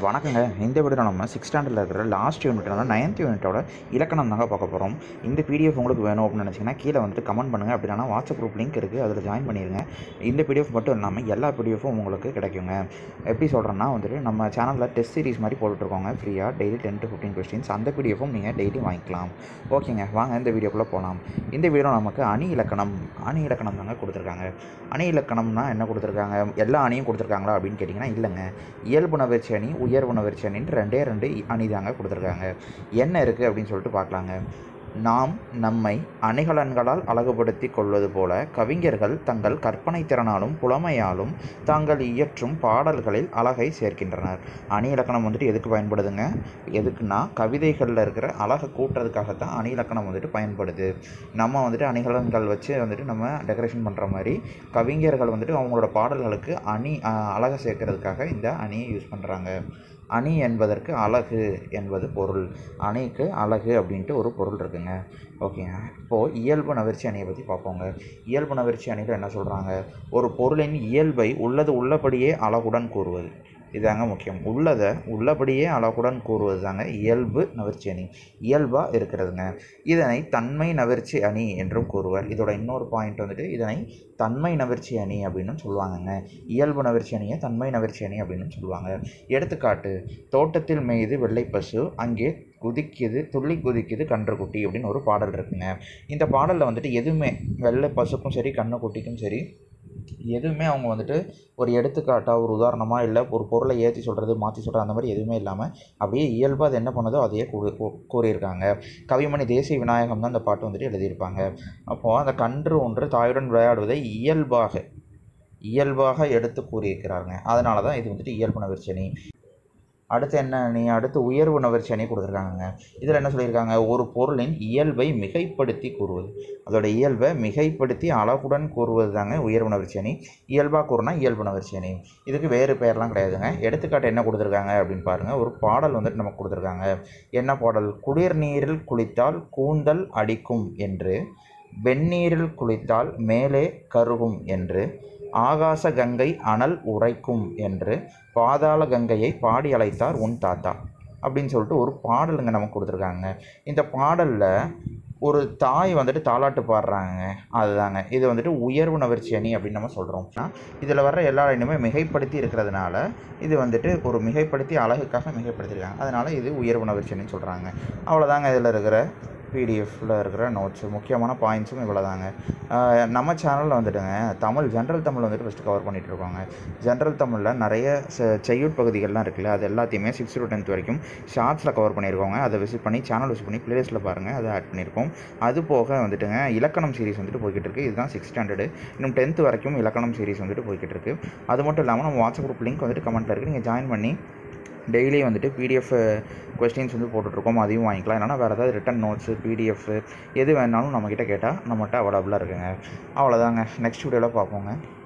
வணக்கங்க இந்த வீடியோ நம்ம சிக்ஸ் ஸ்டாண்டர்டில் இருக்கிற லாஸ்ட் யூனிட்டோட நைன்த் யூனிட்டோட இலக்கணம் தாங்க பார்க்க போகிறோம் இந்த பிடிஎஃப் உங்களுக்கு வேணும் அப்படின்னு நினச்சிங்கன்னா கீழே வந்துட்டு கமெண்ட் பண்ணுங்கள் அப்படின்னா வாட்ஸ்அப் குரூப் லிங்க் இருக்குது அதில் ஜாயின் பண்ணிடுங்க இந்த பிடிஎஃப் மட்டும் இல்லாமல் எல்லா பிடிஎஃப்பும் உங்களுக்கு கிடைக்குங்க எப்படி சொல்கிறேன்னா வந்துட்டு நம்ம சேனலில் டெஸ்ட் சீரிஸ் மாதிரி போட்டுட்ருக்கோங்க ஃப்ரீயாக daily ten to fifteen questions அந்த பிடிஎஃப்பும் நீங்கள் டெய்லி வாங்கிக்கலாம் ஓகேங்க வாங்க இந்த வீடியோக்குள்ளே போகலாம் இந்த வீடியோ நமக்கு அணி இலக்கணம் அணி இலக்கணம் தாங்க கொடுத்துருக்காங்க அணி இலக்கணம்னா என்ன கொடுத்துருக்காங்க எல்லா அணியும் கொடுத்துருக்காங்களா அப்படின்னு கேட்டிங்கன்னா இல்லைங்க இயல்புணர்ச்சி அணி உயர்வுணர்ச்சி அணின்னு ரெண்டே ரெண்டு அணி தாங்க கொடுத்துருக்காங்க என்ன இருக்குது அப்படின்னு சொல்லிட்டு பார்க்கலாங்க நாம் நம்மை அணிகலன்களால் அழகுபடுத்தி கொள்வது போல கவிஞர்கள் தங்கள் கற்பனை திறனாலும் புலமையாலும் தாங்கள் இயற்றும் பாடல்களில் அழகை சேர்க்கின்றனர் அணி இலக்கணம் வந்துட்டு எதுக்கு பயன்படுதுங்க எதுக்குன்னா கவிதைகளில் இருக்கிற அழகை கூட்டுறதுக்காகத்தான் அணி இலக்கணம் வந்துட்டு பயன்படுது நம்ம வந்துட்டு அணிகலன்கள் வச்சு வந்துட்டு நம்ம டெக்கரேஷன் பண்ணுற மாதிரி கவிஞர்கள் வந்துட்டு அவங்களோட பாடல்களுக்கு அணி அஹ், அழகை சேர்க்கறதுக்காக இந்த அணியை யூஸ் பண்ணுறாங்க அணி என்பதற்கு அழகு என்பது பொருள் அணிக்கு அழகு அப்படின்ட்டு ஒரு பொருள் இருக்குங்க ஓகேங்க இப்போது இயல்பு நகர்ச்சி அணியை பற்றி பார்ப்போங்க இயல்பு நகர்ச்சி அணியில் என்ன சொல்கிறாங்க ஒரு பொருளின் இயல்பை உள்ளது உள்ளபடியே அழகுடன் கூறுவது இதாங்க முக்கியம் உள்ளதை உள்ளபடியே அழகுடன் கூறுவது தாங்க இயல்பு நகர்ச்சி அணி இயல்பாக இருக்கிறதுங்க இதனை தன்மை நகர்ச்சி அணி என்றும் கூறுவர் இதோட இன்னொரு பாயிண்ட் வந்துட்டு இதனை தன்மை நகர்ச்சி அணி அப்படின்னு சொல்லுவாங்கங்க இயல்பு நகர்ச்சி அணியை தன்மை நகர்ச்சி அணி அப்படின்னு சொல்லுவாங்க எடுத்துக்காட்டு தோட்டத்தில் மேய்து வெள்ளை பசு அங்கே குதிக்குது துள்ளி குதிக்குது கன்றுக்குட்டி அப்படின்னு ஒரு பாடல் இருக்குங்க இந்த பாடலில் வந்துட்டு எதுவுமே வெள்ளை பசுக்கும் சரி கன்றுக்குட்டிக்கும் சரி எதுவுமே அவங்க வந்துட்டு ஒரு எடுத்துக்காட்டாக ஒரு உதாரணமாக இல்லை ஒரு பொருளை ஏற்றி சொல்கிறது மாற்றி சொல்கிறது அந்த மாதிரி எதுவுமே இல்லாமல் அப்படியே இயல்பாக அது என்ன பண்ணுதோ அதையே கூ- கூ- கூறியிருக்காங்க கவிமணி தேசிய விநாயகம் தான் அந்த பாட்டு வந்துட்டு எழுதியிருப்பாங்க அப்போது அந்த கன்று ஒன்று தாயுடன் விளையாடுவதை இயல்பாக இயல்பாக எடுத்து கூறியிருக்கிறாருங்க அதனால தான் இது வந்துட்டு இயல்பு நவிர்ச்சனி அடுத்து என்ன அணி அடுத்து உயர்வு நவிர்ச்சி அணி கொடுத்துருக்காங்க இதில் என்ன சொல்லியிருக்காங்க ஒரு பொருளின் இயல்பை மிகைப்படுத்தி கூறுவது அதோட இயல்பை மிகைப்படுத்தி அழகுடன் கூறுவது தாங்க உயர்வு நவிர்ச்சி அணி இயல்பாக கூறுனா இயல்பு நவிர்ச்சி அணி இதுக்கு வேறு பெயர்லாம் கிடையாதுங்க எடுத்துக்காட்டு என்ன கொடுத்துருக்காங்க அப்படின்னு பாருங்கள் ஒரு பாடல் வந்துட்டு நமக்கு கொடுத்துருக்காங்க என்ன பாடல் குளிர் நீரில் குளித்தால் கூந்தல் அடிக்கும் என்று வெந்நீரில் குளித்தால் மேலே கருகும் என்று ஆகாச கங்கை அனல் உரைக்கும் என்று பாதாள கங்கையை பாடி அழைத்தார் உன் தாத்தா அப்படின்னு சொல்லிட்டு ஒரு பாடலுங்க நமக்கு கொடுத்துருக்காங்க இந்த பாடலில் ஒரு தாய் வந்துட்டு தாலாட்டு பாடுறாங்க அதுதாங்க இது வந்துட்டு உயர்வு நகர்ச்சி அணி அப்படின்னு நம்ம சொல்கிறோம் இதில் வர்ற எல்லா இனிமே மிகைப்படுத்தி இருக்கிறதுனால இது வந்துட்டு ஒரு மிகைப்படுத்தி அழகுக்காக மிகைப்படுத்தியிருக்காங்க அதனால் இது உயர்வு நகர்ச்சி அணின்னு சொல்கிறாங்க அவ்வளோதாங்க இதில் இருக்கிற பிடிஎஃப்பில் இருக்கிற நோட்ஸ் முக்கியமான பாயிண்ட்ஸும் இவ்வளோ தாங்க நம்ம சேனலில் வந்துட்டுங்க தமிழ் ஜென்ரல் தமிழ் வந்துட்டு ஃபஸ்ட்டு கவர் பண்ணிகிட்டு இருக்கோங்க ஜென்ரல் தமிழில் நிறைய செ- செய்யுட் பகுதிகள்லாம் இருக்குல்ல அது எல்லாத்தையுமே சிக்ஸ்த் டு டென்த் வரைக்கும் ஷார்ட்ஸில் கவர் பண்ணியிருக்கோங்க அதை விசிட் பண்ணி சேனல் விசிட் பண்ணி பிளேலிஸ்ட்டில் பாருங்கள் அதை ஆட் பண்ணியிருக்கோம் அது போக வந்துட்டுங்க இலக்கணம் சீரிஸ் வந்துட்டு போய்கிட்டு இருக்கு இதுதான் சிக்ஸ் ஸ்டாண்டர்டு இன்னும் டென்த் வரைக்கும் இலக்கணம் சீரிஸ் வந்துட்டு போய்கிட்டு இருக்கு அது மட்டும் இல்லாமல் நம்ம வாட்ஸ்அப் குரூப் லிங்க் வந்துட்டு கமெண்ட்டில் இருக்குது நீங்கள் ஜாயின் பண்ணி டெய்லி வந்துட்டு பிடிஎஃப் கொஸ்டின்ஸ் வந்து போட்டுட்ருக்கோம் அதையும் வாங்கிக்கலாம் இல்லைனா வேறு ஏதாவது ரிட்டன் நோட்ஸு பிடிஎஃப் எது வேணாலும் நம்மக்கிட்ட கேட்டால் நம்மகிட்ட அவைலபிளாக இருக்குங்க அவ்வளோதாங்க நெக்ஸ்ட் வீடியோவில் பார்ப்போங்க